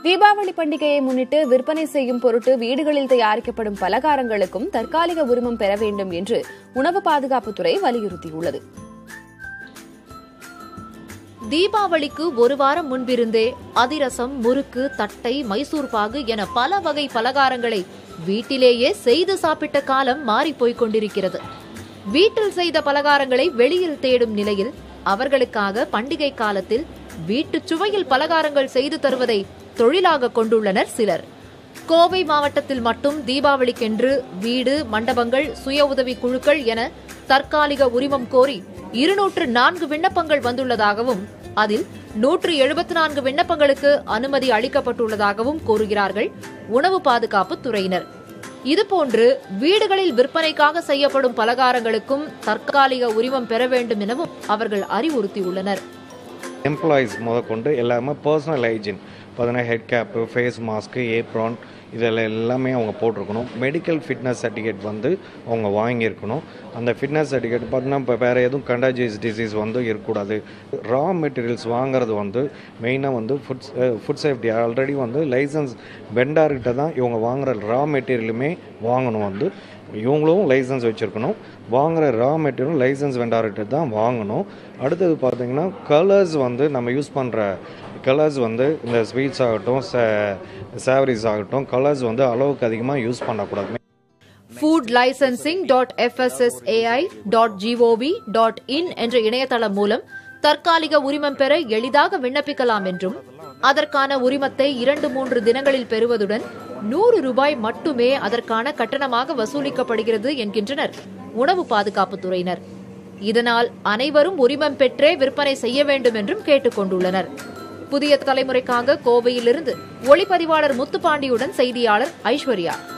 தீபாவளி பண்டிகையை முன்னிட்டு விற்பனை செய்யும் பொருட்டு வீடுகளில் தயாரிக்கப்படும் பலகாரங்களுக்கும் தற்காலிக உரிமம் பெற வேண்டும் என்று உணவு பாதுகாப்புத்துறை வலியுறுத்தியுள்ளது தீபாவளிக்கு ஒரு வாரம் முன்பிருந்தே அதிரசம் முறுக்கு தட்டை மைசூர் பாகு என பல வகை பலகாரங்களை வீட்டிலேயே செய்து சாப்பிட்ட காலம் மாறிப் போய்க் கொண்டிருக்கிறது வீட்டில் செய்த பலகாரங்களை வெளியில் தேடும் நிலையில் அவர்களுக்காக பண்டிகை காலத்தில் வீட்டுச் சுவையில் பலகாரங்கள் செய்து தருவதை தொழிலாக கொண்டுள்ளனர் சிலர் கோவை மாவட்டத்தில் மட்டும் தீபாவளிக்கென்று வீடு மண்டபங்கள் சுய உதவி குழுக்கள் என தற்காலிக உரிமம் கோரி இருநூற்று நான்கு விண்ணப்பங்கள் வந்துள்ளதாகவும் அதில் நூற்று எழுபத்தி நான்கு விண்ணப்பங்களுக்கு அனுமதி அளிக்கப்பட்டுள்ளதாகவும் கூறுகிறார்கள் உணவு பாதுகாப்பு துறையினர் இதுபோன்று வீடுகளில் விற்பனைக்காக செய்யப்படும் பலகாரங்களுக்கும் தற்காலிக உரிமம் பெற வேண்டும் எனவும் அவர்கள் அறிவுறுத்தியுள்ளனர் எம்ப்ளாயீஸ் முதற்கொண்டு எல்லாமே பர்சனல் ஹைஜீன் பார்த்தீங்கன்னா head cap face mask apron இதில் எல்லாமே அவங்க போட்டிருக்கணும் மெடிக்கல் ஃபிட்னஸ் சர்டிஃபிகேட் வந்து அவங்க வாங்கியிருக்கணும் அந்த ஃபிட்னஸ் சர்டிஃபிகேட் பார்த்தீங்கன்னா இப்போ வேறு எதுவும் கண்டாஜியஸ் டிசீஸ் வந்து இருக்கக்கூடாது ரா மெட்டீரியல்ஸ் வாங்குறது வந்து மெயினாக வந்து ஃபுட் ஃபுட் சேஃப்டி ஆல்ரெடி வந்து லைசன்ஸ் வெண்டார்கிட்ட தான் இவங்க வாங்குற ரா மெட்டீரியலுமே வாங்கணும் வந்து இவங்களும் லைசன்ஸ் வச்சுருக்கணும் வாங்குற ரா மெட்டீரியல் லைசன்ஸ் வெண்டார்கிட்ட தான் வாங்கணும் அடுத்தது பார்த்தீங்கன்னா கலர்ஸ் வந்து நம்ம யூஸ் பண்ணுற கலர்ஸ் வந்து இந்த ஸ்வீட்ஸ் ஆகட்டும் சேவரிஸ் ஆகட்டும் கலர்ஸ் வந்து அளவுக்கு அதிகமாக யூஸ் பண்ணக்கூடாது food licensing dot F S S A I dot G O V dot in என்ற இணையதளம் மூலம் தற்காலிக உரிமம் பெற எளிதாக விண்ணப்பிக்கலாம் என்றும் அதற்கான உரிமத்தை இரண்டு மூன்று தினங்களில் பெறுவதுடன் நூறு ரூபாய் மட்டுமே அதற்கான கட்டணமாக வசூலிக்கப்படுகிறது என்கின்றனர் உணவு பாதுகாப்புத் துறையினர் இதனால் அனைவரும் உரிமம் பெற்றே விற்பனை செய்ய வேண்டும் என்றும் கேட்டுக் கொண்டுள்ளனர் புதிய தலைமுறைக்காக கோவையிலிருந்து ஒளிப்பதிவாளர் முத்துப்பாண்டியுடன் செய்தியாளர் ஐஸ்வர்யா